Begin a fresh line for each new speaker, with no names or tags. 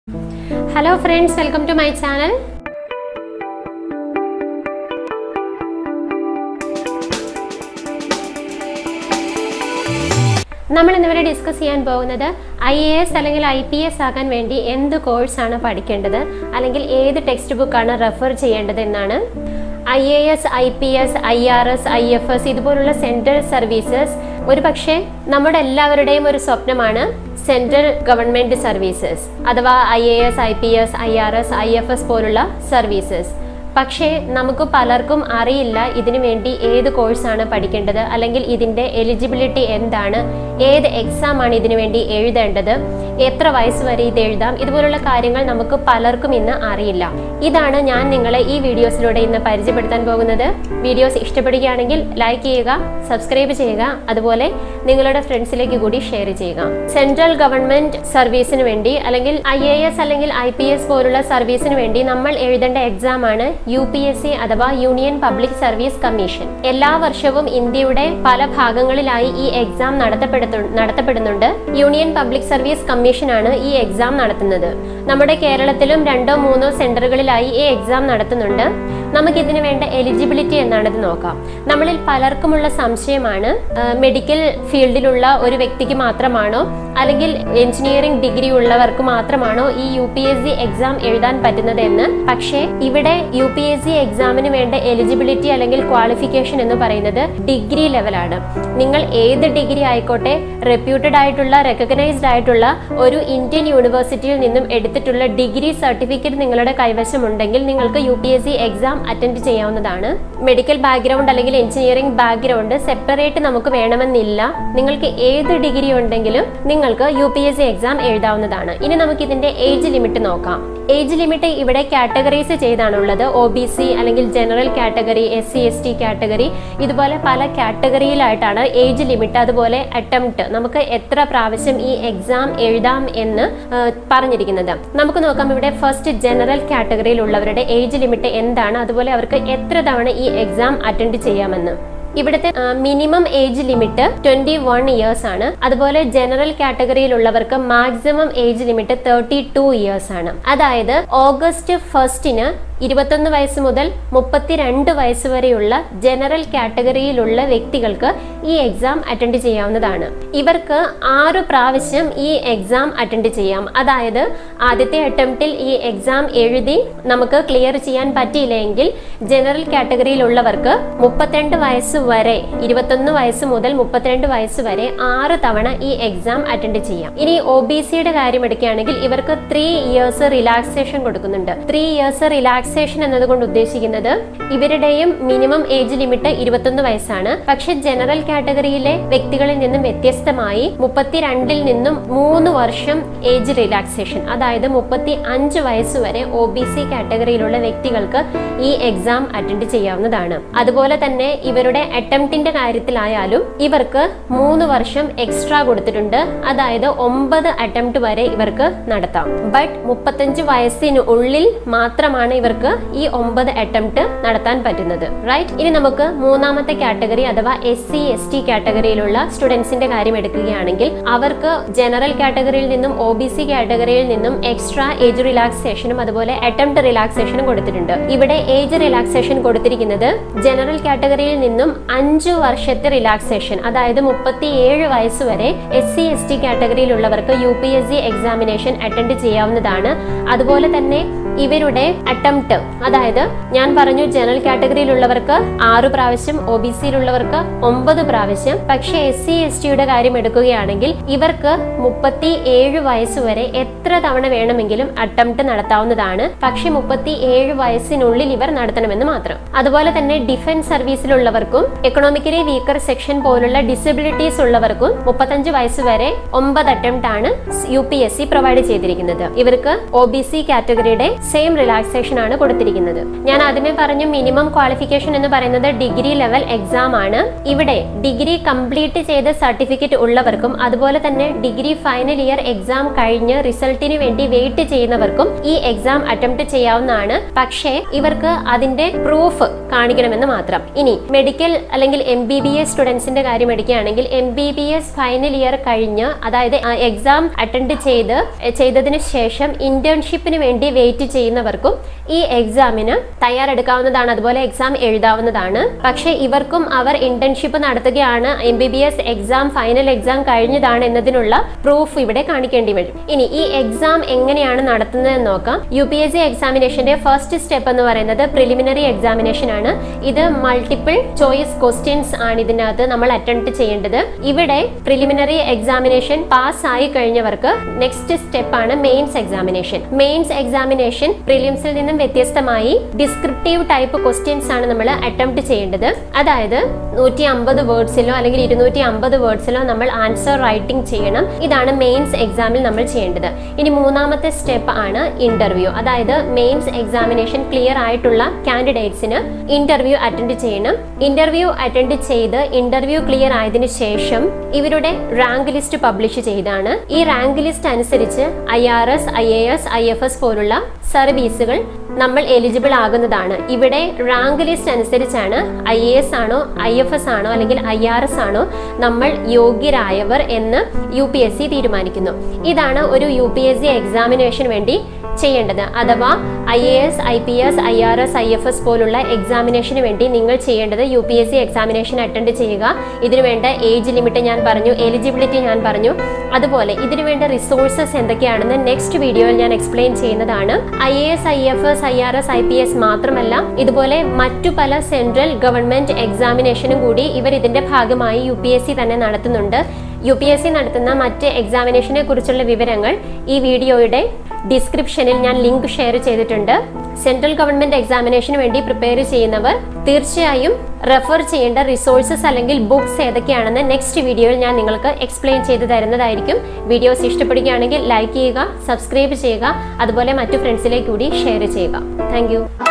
hello friends welcome to my channel നമ്മൾ ഇന്നിവിടെ discuss ചെയ്യാൻ പോകുന്നത് ഐ എ എസ് അല്ലെങ്കിൽ ഐ പി എസ് ആകാൻ വേണ്ടി എന്ത് കോഴ്സാണ് പഠിക്കേണ്ടത് അല്ലെങ്കിൽ ഏത് ടെക്സ്റ്റ് ബുക്കാണ് റെഫർ ചെയ്യേണ്ടത് എന്നാണ് I A S I P S I R S I F S ഇതുപോലുള്ള സെൻട്രൽ സർവീസസ് ഒരു പക്ഷേ നമ്മുടെ എല്ലാവരുടെയും ഒരു സ്വപ്നമാണ് സെൻട്രൽ ഗവൺമെന്റ് സർവീസസ് അഥവാ I A S I P S I R S I F S പോലുള്ള സർവീസസ് പക്ഷേ നമുക്ക് പലർക്കും അറിയില്ല ഇതിനു വേണ്ടി ഏത് കോഴ്സാണ് പഠിക്കേണ്ടത് അല്ലെങ്കിൽ ഇതിൻ്റെ എലിജിബിലിറ്റി എന്താണ് ഏത് എക്സാം ആണ് ഇതിനു വേണ്ടി എഴുതേണ്ടത് എത്ര വയസ്സ് വരെ ഇത് എഴുതാം ഇതുപോലുള്ള കാര്യങ്ങൾ നമുക്ക് പലർക്കും ഇന്ന് അറിയില്ല ഇതാണ് ഞാൻ നിങ്ങളെ ഈ വീഡിയോസിലൂടെ ഇന്ന് പരിചയപ്പെടുത്താൻ പോകുന്നത് വീഡിയോസ് ഇഷ്ടപ്പെടുകയാണെങ്കിൽ ലൈക്ക് ചെയ്യുക സബ്സ്ക്രൈബ് ചെയ്യുക അതുപോലെ നിങ്ങളുടെ ഫ്രണ്ട്സിലേക്ക് കൂടി ഷെയർ ചെയ്യുക സെൻട്രൽ ഗവൺമെന്റ് സർവീസിന് വേണ്ടി അല്ലെങ്കിൽ ഐ എ എസ് അല്ലെങ്കിൽ ഐ പി എസ് പോലുള്ള സർവീസിന് വേണ്ടി നമ്മൾ എഴുതേണ്ട എക്സാം ആണ് യു പി എസ് സി അഥവാ യൂണിയൻ പബ്ലിക് സർവീസ് കമ്മീഷൻ എല്ലാ വർഷവും ഇന്ത്യയുടെ പല ഭാഗങ്ങളിലായി ഈ എക്സാം നടത്തപ്പെടുത്തു നടത്തപ്പെടുന്നുണ്ട് യൂണിയൻ പബ്ലിക് സർവീസ് കമ്മീഷനാണ് ഈ എക്സാം നടത്തുന്നത് നമ്മുടെ കേരളത്തിലും രണ്ടോ മൂന്നോ സെന്ററുകളിലായി ഈ എക്സാം നടത്തുന്നുണ്ട് നമുക്ക് ഇതിന് വേണ്ട എലിജിബിലിറ്റി എന്നാണിത് നോക്കാം നമ്മളിൽ പലർക്കുമുള്ള സംശയമാണ് മെഡിക്കൽ ഫീൽഡിലുള്ള ഒരു വ്യക്തിക്ക് മാത്രമാണോ അല്ലെങ്കിൽ എഞ്ചിനീയറിംഗ് ഡിഗ്രി ഉള്ളവർക്ക് മാത്രമാണോ ഈ U P S C exam എഴുതാൻ പറ്റുന്നത് എന്ന് പക്ഷേ ഇവിടെ യു പി എസ് സി എക്സാമിന് വേണ്ട എലിജിബിലിറ്റി അല്ലെങ്കിൽ ക്വാളിഫിക്കേഷൻ എന്ന് പറയുന്നത് ഡിഗ്രി ലെവലാണ് നിങ്ങൾ ഏത് ഡിഗ്രി ആയിക്കോട്ടെ റെപ്യൂട്ടഡ് ആയിട്ടുള്ള റെക്കഗ്നൈസ്ഡ് ആയിട്ടുള്ള ഒരു ഇന്ത്യൻ യൂണിവേഴ്സിറ്റിയിൽ നിന്നും എടുത്തിട്ടുള്ള ഡിഗ്രി സർട്ടിഫിക്കറ്റ് നിങ്ങളുടെ കൈവശമുണ്ടെങ്കിൽ നിങ്ങൾക്ക് U P S C exam attend ചെയ്യാവുന്നതാണ് മെഡിക്കൽ ബാക്ക്ഗ്രൗണ്ട് അല്ലെങ്കിൽ എഞ്ചിനീയറിംഗ് ബാക്ക്ഗ്രൗണ്ട് സെപ്പറേറ്റ് നമുക്ക് വേണമെന്നില്ല നിങ്ങൾക്ക് ഏത് ഡിഗ്രി ഉണ്ടെങ്കിലും നിങ്ങൾക്ക് U P S C exam എഴുതാവുന്നതാണ് ഇനി നമുക്ക് ഇതിന്റെ ഏജ് ലിമിറ്റ് നോക്കാം ഏജ് ലിമിറ്റ് ഇവിടെ കാറ്റഗറൈസ് ചെയ്താണുള്ളത് ഒ ബി സി അല്ലെങ്കിൽ general category S C S T category ഇതുപോലെ പല കാറ്റഗറിയിലായിട്ടാണ് ഏജ് ലിമിറ്റ് അതുപോലെ അറ്റംപ്റ്റ് നമുക്ക് എത്ര പ്രാവശ്യം ഈ എക്സാം എഴുതാം എന്ന് പറഞ്ഞിരിക്കുന്നത് നമുക്ക് നോക്കാം ഇവിടെ ഫസ്റ്റ് ജനറൽ കാറ്റഗറിയിലുള്ളവരുടെ ഏജ് ലിമിറ്റ് എന്താണ് അതുപോലെ അവർക്ക് എത്ര തവണ ഈ എക്സാം അറ്റൻഡ് ചെയ്യാമെന്ന് ഇവിടുത്തെ minimum age limit twenty one years ആണ് അതുപോലെ ജനറൽ കാറ്റഗറിയിലുള്ളവർക്ക് maximum age limit thirty two years ആണ് അതായത് ഓഗസ്റ്റ് ഫസ്റ്റിന് ഇരുപത്തൊന്ന് വയസ്സ് മുതൽ മുപ്പത്തിരണ്ട് വയസ്സ് വരെയുള്ള ജനറൽ കാറ്റഗറിയിലുള്ള വ്യക്തികൾക്ക് ഈ എക്സാം അറ്റൻഡ് ചെയ്യാവുന്നതാണ് ഇവർക്ക് ആറ് പ്രാവശ്യം ഈ എക്സാം അറ്റൻഡ് ചെയ്യാം അതായത് ആദ്യത്തെ അറ്റംപ്റ്റിൽ ഈ എക്സാം എഴുതി നമുക്ക് ക്ലിയർ ചെയ്യാൻ പറ്റിയില്ലെങ്കിൽ ജനറൽ കാറ്റഗറിയിലുള്ളവർക്ക് മുപ്പത്തിരണ്ട് വയസ്സ് വരെ ഇരുപത്തൊന്ന് വയസ്സ് മുതൽ മുപ്പത്തിരണ്ട് വയസ്സ് വരെ ആറ് തവണ ഈ എക്സാം അറ്റൻഡ് ചെയ്യാം ഇനി ഒ ബി സിയുടെ കാര്യം എടുക്കുകയാണെങ്കിൽ ഇവർക്ക് ത്രീ ഇയേഴ്സ് റിലാക്സേഷൻ കൊടുക്കുന്നുണ്ട് ത്രീ ഇയേഴ്സ് റിലാക്സേഷൻ എന്നതുകൊണ്ട് ഉദ്ദേശിക്കുന്നത് ഇവരുടെയും മിനിമം ഏജ് ലിമിറ്റ് ഇരുപത്തൊന്ന് വയസ്സാണ് പക്ഷെ ജനറൽ കാറ്റഗറിയിലെ വ്യക്തികളിൽ നിന്നും വ്യത്യസ്തമായി മുപ്പത്തിരണ്ടിൽ നിന്നും മൂന്ന് വർഷം ഏജ് റിലാക്സേഷൻ അതായത് മുപ്പത്തി അഞ്ച് വയസ്സ് വരെ ഒ ബി സി കാറ്റഗറിയിലുള്ള വ്യക്തികൾക്ക് ഈ എക്സാം അറ്റൻഡ് ചെയ്യാവുന്നതാണ് അതുപോലെ തന്നെ ഇവരുടെ അറ്റംപ്റ്റിന്റെ കാര്യത്തിലായാലും ഇവർക്ക് മൂന്ന് വർഷം എക്സ്ട്രാ കൊടുത്തിട്ടുണ്ട് അതായത് ഒമ്പത് അറ്റംപ്റ്റ് വരെ ഇവർക്ക് നടത്താം ബട്ട് മുപ്പത്തഞ്ച് വയസ്സിന് ഉള്ളിൽ മാത്രമാണ് ഇവർക്ക് ഈ ഒമ്പത് അറ്റംപ്റ്റ് നടത്താൻ പറ്റുന്നത് റൈറ്റ് ഇനി നമുക്ക് മൂന്നാമത്തെ കാറ്റഗറി അഥവാ എസ് സി എസ് ടി കാറ്റഗറിയിലുള്ള സ്റ്റുഡൻസിന്റെ കാര്യം എടുക്കുകയാണെങ്കിൽ അവർക്ക് ജനറൽ കാറ്റഗറിയിൽ നിന്നും ഒ ബി സി കാറ്റഗറിയിൽ നിന്നും എക്സ്ട്രാ ഏജ് റിലാക്സേഷനും അതുപോലെ അറ്റംപ്റ്റ് റിലാക്സേഷനും കൊടുത്തിട്ടുണ്ട് ഇവിടെ ഏജ് റിലാക്സേഷൻ കൊടുത്തിരിക്കുന്നത് ജനറൽ കാറ്റഗറിയിൽ നിന്നും അഞ്ചു വർഷത്തെ റിലാക്സേഷൻ അതായത് മുപ്പത്തിയേഴ് വയസ്സ് വരെ എസ് സി എസ് ടി കാറ്റഗറിയിലുള്ളവർക്ക് U P S C examination attend ചെയ്യാവുന്നതാണ് അതുപോലെ തന്നെ ഇവരുടെ അറ്റംപ്റ്റ് അതായത് ഞാൻ പറഞ്ഞു ജനറൽ കാറ്റഗറിയിലുള്ളവർക്ക് ആറു പ്രാവശ്യം ഒ ബി സിയിലുള്ളവർക്ക് ഒമ്പത് പ്രാവശ്യം പക്ഷെ എസ് സി എസ് ടിയുടെ കാര്യം എടുക്കുകയാണെങ്കിൽ ഇവർക്ക് മുപ്പത്തി ഏഴ് വയസ്സ് വരെ എത്ര തവണ വേണമെങ്കിലും അറ്റംപ്റ്റ് നടത്താവുന്നതാണ് പക്ഷെ മുപ്പത്തി ഏഴ് വയസ്സിനുള്ളിൽ ഇവർ നടത്തണമെന്ന് മാത്രം അതുപോലെ തന്നെ ഡിഫൻസ് സർവീസിലുള്ളവർക്കും എക്കണോമിക്കലി വീക്കർ സെക്ഷൻ പോലുള്ള ഡിസബിലിറ്റീസ് ഉള്ളവർക്കും മുപ്പത്തഞ്ച് വയസ്സ് വരെ ഒമ്പത് അറ്റംപ്റ്റ് ആണ് U P S C provide ചെയ്തിരിക്കുന്നത് ഇവർക്ക് ഒ ബി സി കാറ്റഗറിയുടെ സെയിം റിലാക്സേഷൻ ആണ് കൊടുത്തിരിക്കുന്നത് ഞാൻ അതിനെ പറഞ്ഞു മിനിമം ക്വാളിഫിക്കേഷൻ എന്ന് പറയുന്നത് ഡിഗ്രി ലെവൽ എക്സാം ആണ് ഇവിടെ ഡിഗ്രി കംപ്ലീറ്റ് ചെയ്ത സർട്ടിഫിക്കറ്റ് ഉള്ളവർക്കും അതുപോലെ തന്നെ ഡിഗ്രി ഫൈനൽ ഇയർ എക്സാം കഴിഞ്ഞ് റിസൾട്ടിന് വേണ്ടി വെയിറ്റ് ചെയ്യുന്നവർക്കും ഈ എക്സാം അറ്റംപ്റ്റ് ചെയ്യാവുന്നതാണ് പക്ഷേ ഇവർക്ക് അതിന്റെ പ്രൂഫ് കാണിക്കണമെന്ന് മാത്രം ഇനി മെഡിക്കൽ അല്ലെങ്കിൽ എം ബി ബി എസ് സ്റ്റുഡൻസിന്റെ കാര്യം എടുക്കുകയാണെങ്കിൽ M B B S final year കഴിഞ്ഞ് അതായത് എക്സാം അറ്റൻഡ് ചെയ്ത് ചെയ്തതിന് ശേഷം ഇന്റേൺഷിപ്പിന് വേണ്ടി വെയിറ്റ് ചെയ്യുന്നവർക്കും ഈ എക്സാമിന് തയ്യാറെടുക്കാവുന്നതാണ് അതുപോലെ എക്സാം എഴുതാവുന്നതാണ് പക്ഷേ ഇവർക്കും അവർ ഇന്റേൺഷിപ്പ് നടത്തുകയാണ് M B B S exam final exam കഴിഞ്ഞതാണ് എന്നതിനുള്ള പ്രൂഫ് ഇവിടെ കാണിക്കേണ്ടി വരും ഇനി ഈ എക്സാം എങ്ങനെയാണ് നടത്തുന്നതെന്ന് നോക്കാം യു പി എസ് സി എക്സാമിനേഷന്റെ ഫസ്റ്റ് സ്റ്റെപ്പ് എന്ന് പറയുന്നത് പ്രിലിമിനറി എക്സാമിനേഷൻ ആണ് ഇത് മൾട്ടിപ്പിൾ ചോയ്സ് ക്വസ്റ്റ്യൻസ് ആണ് ഇതിനകത്ത് നമ്മൾ അറ്റൻഡ് ചെയ്യേണ്ടത് ഇവിടെ പ്രിലിമിനറി എക്സാമിനേഷൻ പാസ് ആയി കഴിഞ്ഞവർക്ക് നെക്സ്റ്റ് സ്റ്റെപ്പ് ആണ് മെയിൻസ് എക്സാമിനേഷൻ മെയിൻസ് എക്സാമിനേഷൻ പ്രിലിംസിൽ നിന്നും വ്യത്യസ്തമായി ഡിസ്ക്രിപ്റ്റീവ് ടൈപ്പ് ക്വസ്റ്റ്യൻസ് ആണ് നമ്മൾ അറ്റംപ്റ്റ് ചെയ്യേണ്ടത് അതായത് നൂറ്റി അമ്പത് വേർഡ്സിലോ അല്ലെങ്കിൽ ഇരുന്നൂറ്റി അമ്പത് വേർഡ്സിലോ നമ്മൾ ആൻസർ റൈറ്റിംഗ് ചെയ്യണം ഇതാണ് മെയിൻസ് എക്സാമിൽ നമ്മൾ ചെയ്യേണ്ടത് ഇനി മൂന്നാമത്തെ സ്റ്റെപ്പ് ആണ് ഇന്റർവ്യൂ അതായത് മെയിൻസ് എക്സാമിനേഷൻ ക്ലിയർ ആയിട്ടുള്ള കാൻഡിഡേറ്റ്സിന് ഇന്റർവ്യൂ അറ്റൻഡ് ചെയ്യണം ഇന്റർവ്യൂ അറ്റൻഡ് ചെയ്ത് ഇന്റർവ്യൂ ക്ലിയർ ആയതിനു ശേഷം ഇവരുടെ റാങ്ക് ലിസ്റ്റ് പബ്ലിഷ് ചെയ്താണ് ഈ റാങ്ക് ലിസ്റ്റ് അനുസരിച്ച് I R S I A S I F S പോലുള്ള സർവീസുകൾ നമ്മൾ എലിജിബിൾ ആകുന്നതാണ് ഇവിടെ റാങ്ക് ലിസ്റ്റ് അനുസരിച്ചാണ് ഐ എ എസ് ആണോ ഐ എഫ് എസ് ആണോ അല്ലെങ്കിൽ ഐ ആർ എസ് ആണോ നമ്മൾ യോഗ്യരായവർ എന്ന് യു പി എസ് സി തീരുമാനിക്കുന്നു ഇതാണ് ഒരു U P S C examination വേണ്ടി ചെയ്യേണ്ടത് അഥവാ I A S I P S I R S I F S പോലുള്ള എക്സാമിനേഷന് വേണ്ടി നിങ്ങൾ ചെയ്യേണ്ടത് U P S C examination attend ചെയ്യുക ഇതിനു വേണ്ട ഏജ് ലിമിറ്റ് ഞാൻ പറഞ്ഞു എലിജിബിലിറ്റി ഞാൻ പറഞ്ഞു അതുപോലെ ഇതിനു വേണ്ട റിസോഴ്സസ് എന്തൊക്കെയാണെന്ന് നെക്സ്റ്റ് വീഡിയോയിൽ ഞാൻ എക്സ്പ്ലെയിൻ ചെയ്യുന്നതാണ് I A S I F S I R S I P S മാത്രമല്ല ഇതുപോലെ മറ്റു പല സെൻട്രൽ ഗവൺമെന്റ് എക്സാമിനേഷനും കൂടി ഇവർ ഇതിന്റെ ഭാഗമായി യു പി എസ് സി തന്നെ നടത്തുന്നുണ്ട് യു പി എസ് സി നടത്തുന്ന മറ്റ് എക്സാമിനേഷനെ കുറിച്ചുള്ള വിവരങ്ങൾ ഈ വീഡിയോയുടെ ഡിസ്ക്രിപ്ഷനിൽ ഞാൻ ലിങ്ക് ഷെയർ ചെയ്തിട്ടുണ്ട് സെൻട്രൽ ഗവൺമെന്റ് എക്സാമിനേഷന് വേണ്ടി പ്രിപ്പയർ ചെയ്യുന്നവർ തീർച്ചയായും റെഫർ ചെയ്യേണ്ട റിസോഴ്സസ് അല്ലെങ്കിൽ ബുക്സ് ഏതൊക്കെയാണെന്ന് നെക്സ്റ്റ് വീഡിയോയിൽ ഞാൻ നിങ്ങൾക്ക് എക്സ്പ്ലെയിൻ ചെയ്ത് തരുന്നതായിരിക്കും വീഡിയോസ് ഇഷ്ടപ്പെടുകയാണെങ്കിൽ ലൈക്ക് ചെയ്യുക സബ്സ്ക്രൈബ് ചെയ്യുക അതുപോലെ മറ്റു ഫ്രണ്ട്സിലേക്ക് കൂടി ഷെയർ ചെയ്യുക താങ്ക്